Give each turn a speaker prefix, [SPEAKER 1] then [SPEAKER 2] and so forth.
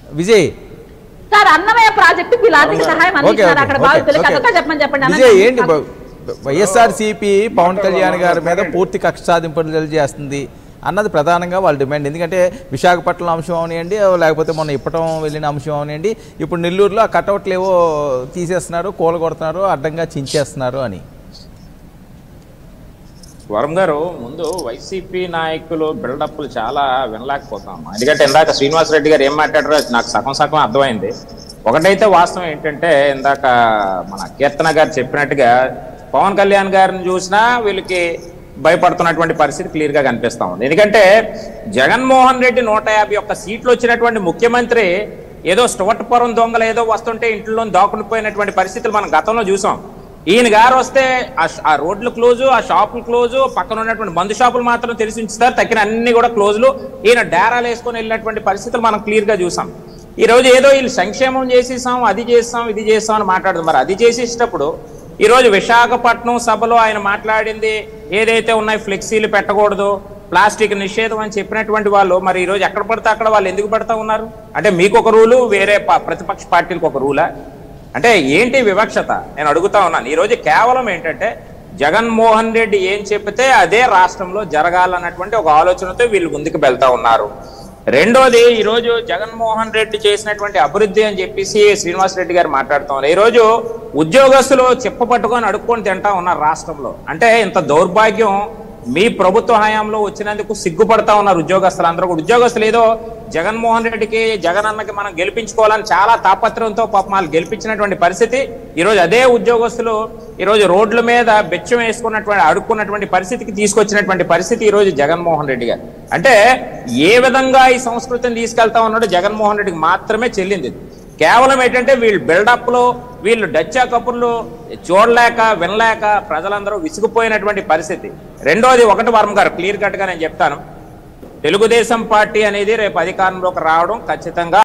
[SPEAKER 1] Vijay
[SPEAKER 2] sir Annamayya project వీళ్ళు ఆర్థిక సహాయం
[SPEAKER 1] ఓకే
[SPEAKER 2] అందిస్తున్నారు
[SPEAKER 1] ఓకే
[SPEAKER 2] అక్కడ
[SPEAKER 1] ఓకే,
[SPEAKER 2] బాధితులకు
[SPEAKER 1] ఓకే.
[SPEAKER 2] అదొక చెప్పమని చెప్పండి
[SPEAKER 1] విజయ్
[SPEAKER 2] అనంతరం
[SPEAKER 1] ఏంటి వైఎస్ఆర్ సిపి పవన్ కళ్యాణ్ గారి మీద పూర్తి కక్ష సాధింపులు చేస్తుంది అన్నది ప్రధానంగా వాళ్ళ డిమాండ్ ఎందుకంటే విశాఖపట్నం అంశం అవనివ్వండి లేకపోతే మొన్న ఇప్పటం వెళ్ళిన అంశం అవనివ్వండి ఇప్పుడు నెల్లూరులో ఆ కటౌట్లు ఏవో తీసేస్తున్నారు కూలగొడుతున్నారు అడ్డంగా చించేస్తున్నారు అని
[SPEAKER 3] వరం గారు ముందు వైసీపీ నాయకులు బిల్డప్లు చాలా వినలేకపోతాం ఎందుకంటే ఇందాక శ్రీనివాస్ రెడ్డి గారు ఏం మాట్లాడారో అది నాకు సగం సగం అర్థమైంది ఒకటైతే వాస్తవం ఏంటంటే ఇందాక మన కీర్తన గారు చెప్పినట్టుగా పవన్ కళ్యాణ్ గారిని చూసినా వీళ్ళకి భయపడుతున్నటువంటి పరిస్థితి క్లియర్ గా కనిపిస్తా ఉంది ఎందుకంటే జగన్మోహన్ రెడ్డి నూట యాభై ఒక్క సీట్లు వచ్చినటువంటి ముఖ్యమంత్రి ఏదో స్టోటపురం దొంగలు ఏదో వస్తుంటే ఇంట్లో దాక్కుని పోయినటువంటి పరిస్థితులు మనం గతంలో చూసాం ఈయన గారు వస్తే ఆ ష- ఆ రోడ్లు క్లోజు ఆ షాపులు క్లోజు పక్కన ఉన్నటువంటి మందు షాపులు మాత్రం తెలిసి ఉంచుతారు తక్కిన అన్ని కూడా క్లోజులు ఈయన డేరాలు వేసుకొని వెళ్ళినటువంటి పరిస్థితులు మనం క్లియర్ గా చూసాం ఈ రోజు ఏదో వీళ్ళు సంక్షేమం చేసేసాం అది చేస్తాం ఇది చేస్తాం అని మాట్లాడుతుంది మరి అది చేసేటప్పుడు ఈ రోజు విశాఖపట్నం సభలో ఆయన మాట్లాడింది ఏదైతే ఉన్నాయి ఫ్లెక్సీలు పెట్టకూడదు ప్లాస్టిక్ నిషేధం అని చెప్పినటువంటి వాళ్ళు మరి ఈ రోజు ఎక్కడ పడితే అక్కడ వాళ్ళు ఎందుకు పడతా ఉన్నారు అంటే మీకు ఒక రూలు వేరే ప- ప్రతిపక్ష పార్టీలకు ఒక రూలా అంటే ఏంటి వివక్షత నేను అడుగుతా ఉన్నాను ఈ రోజు కేవలం ఏంటంటే జగన్మోహన్ రెడ్డి ఏం చెప్తే అదే రాష్ట్రంలో జరగాలన్నటువంటి ఒక ఆలోచనతో వీళ్ళు ముందుకు వెళ్తా ఉన్నారు రెండోది ఈ రోజు జగన్మోహన్ రెడ్డి చేసినటువంటి అభివృద్ధి అని చెప్పేసి శ్రీనివాస్ రెడ్డి గారు మాట్లాడుతూ ఉన్నారు ఈ రోజు ఉద్యోగస్తులు చెప్ప పట్టుకొని అడుక్కొని తింటా ఉన్నారు రాష్ట్రంలో అంటే ఇంత దౌర్భాగ్యం మీ ప్రభుత్వ హయాంలో వచ్చినందుకు సిగ్గుపడతా ఉన్నారు ఉద్యోగస్తులు అందరూ కూడా ఉద్యోగస్తులు ఏదో జగన్మోహన్ రెడ్డికి జగన్ అన్నకి మనం గెలిపించుకోవాలని చాలా తాపత్రయంతో పాపం వాళ్ళు గెలిపించినటువంటి పరిస్థితి ఈ రోజు అదే ఉద్యోగస్తులు ఈ రోజు రోడ్ల మీద బెచ్చం వేసుకున్నటువంటి అడుక్కున్నటువంటి పరిస్థితికి తీసుకొచ్చినటువంటి పరిస్థితి ఈ రోజు జగన్మోహన్ రెడ్డి గారు అంటే ఏ విధంగా ఈ సంస్కృతిని తీసుకెళ్తా ఉన్నాడో జగన్మోహన్ రెడ్డికి మాత్రమే చెల్లింది ఇది. కేవలం ఏంటంటే వీళ్ళు బిల్డప్ లో వీళ్ళు డచ్చా కబుర్లు చూడలేక వినలేక ప్రజలందరూ విసిగిపోయినటువంటి పరిస్థితి రెండోది ఒకటి వర్మ గారు క్లియర్ కట్ గా నేను చెప్తాను తెలుగుదేశం పార్టీ అనేది రేపు అధికారంలోకి రావడం ఖచ్చితంగా